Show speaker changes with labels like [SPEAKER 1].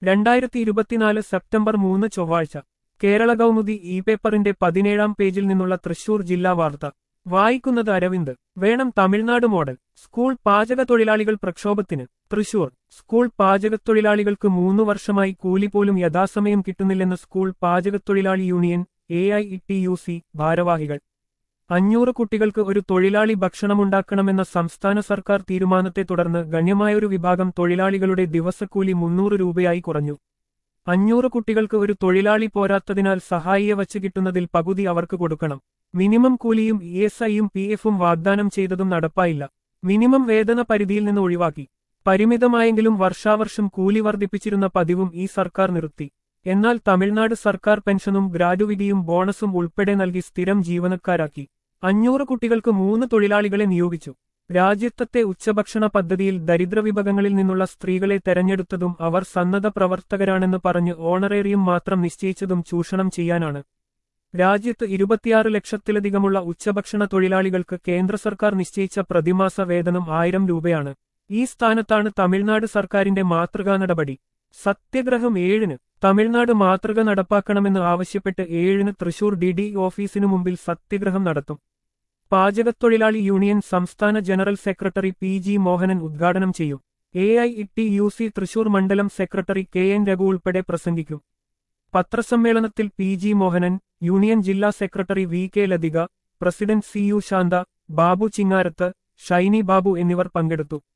[SPEAKER 1] രണ്ടായിരത്തി ഇരുപത്തിനാല് സെപ്റ്റംബർ മൂന്ന് ചൊവ്വാഴ്ച കേരള കൗമുദി ഇ പേപ്പറിന്റെ പതിനേഴാം പേജിൽ നിന്നുള്ള തൃശൂർ ജില്ലാ വാർത്ത വായിക്കുന്നത് അരവിന്ദ് വേണം തമിഴ്നാട് മോഡൽ സ്കൂൾ പാചക തൊഴിലാളികൾ പ്രക്ഷോഭത്തിന് തൃശൂർ സ്കൂൾ പാചകത്തൊഴിലാളികൾക്ക് മൂന്നു വർഷമായി കൂലി പോലും യഥാസമയം കിട്ടുന്നില്ലെന്ന് സ്കൂൾ പാചകത്തൊഴിലാളി union A I T U C ഭാരവാഹികൾ അഞ്ഞൂറ് കുട്ടികൾക്ക് ഒരു തൊഴിലാളി ഭക്ഷണമുണ്ടാക്കണമെന്ന സംസ്ഥാന സർക്കാർ തീരുമാനത്തെ തുടർന്ന് ഗണ്യമായൊരു വിഭാഗം തൊഴിലാളികളുടെ ദിവസക്കൂലി മുന്നൂറ് രൂപയായി കുറഞ്ഞു അഞ്ഞൂറ് കുട്ടികൾക്ക് ഒരു തൊഴിലാളി പോരാത്തതിനാൽ സഹായിയെ വച്ച് കിട്ടുന്നതിൽ പകുതി അവർക്ക് കൊടുക്കണം മിനിമം കൂലിയും ഇ എസ് ഐയും പി എഫും വാഗ്ദാനം ചെയ്തതും നടപ്പായില്ല മിനിമം വേതന പരിധിയിൽ നിന്ന് ഒഴിവാക്കി പരിമിതമായെങ്കിലും വർഷാവർഷം കൂലി വർദ്ധിപ്പിച്ചിരുന്ന പതിവും ഈ സർക്കാർ നിർത്തി എന്നാൽ തമിഴ്നാട് സർക്കാർ പെൻഷനും ഗ്രാറ്റുവിറ്റിയും ബോണസും ഉൾപ്പെടെ നൽകി സ്ഥിരം ജീവനക്കാരാക്കി അഞ്ഞൂറ് കുട്ടികൾക്ക് മൂന്ന് തൊഴിലാളികളെ നിയോഗിച്ചു രാജ്യത്തത്തെ ഉച്ചഭക്ഷണ പദ്ധതിയിൽ ദരിദ്രവിഭാഗങ്ങളിൽ നിന്നുള്ള സ്ത്രീകളെ തെരഞ്ഞെടുത്തതും അവർ സന്നദ്ധ പ്രവർത്തകരാണെന്ന് പറഞ്ഞ് ഓണറേറിയം മാത്രം നിശ്ചയിച്ചതും ചൂഷണം ചെയ്യാനാണ് രാജ്യത്ത് ഇരുപത്തിയാറ് ലക്ഷത്തിലധികമുള്ള ഉച്ചഭക്ഷണ തൊഴിലാളികൾക്ക് കേന്ദ്ര സർക്കാർ നിശ്ചയിച്ച പ്രതിമാസ വേതനം ആയിരം രൂപയാണ് ഈ സ്ഥാനത്താണ് തമിഴ്നാട് സർക്കാരിന്റെ മാതൃകാ നടപടി സത്യഗ്രഹം ഏഴിന് തമിഴ്നാട് മാതൃക നടപ്പാക്കണമെന്ന് ആവശ്യപ്പെട്ട് ഏഴിന് തൃശൂർ ഡി ഡി ഓഫീസിനു മുമ്പിൽ സത്യഗ്രഹം നടത്തും പാചകത്തൊഴിലാളി യൂണിയൻ സംസ്ഥാന general secretary P G Mohanan ഉദ്ഘാടനം ചെയ്യും A I T U C Thrissur മണ്ഡലം സെക്രട്ടറി കെ എൻ രഘു ഉൾപ്പെടെ പ്രസംഗിക്കും പത്രസമ്മേളനത്തിൽ പി ജി മോഹനൻ യൂണിയൻ ജില്ലാ secretary V K Lathika president C U Santha Babu Chingarath Shiny Babu എന്നിവർ പങ്കെടുത്തു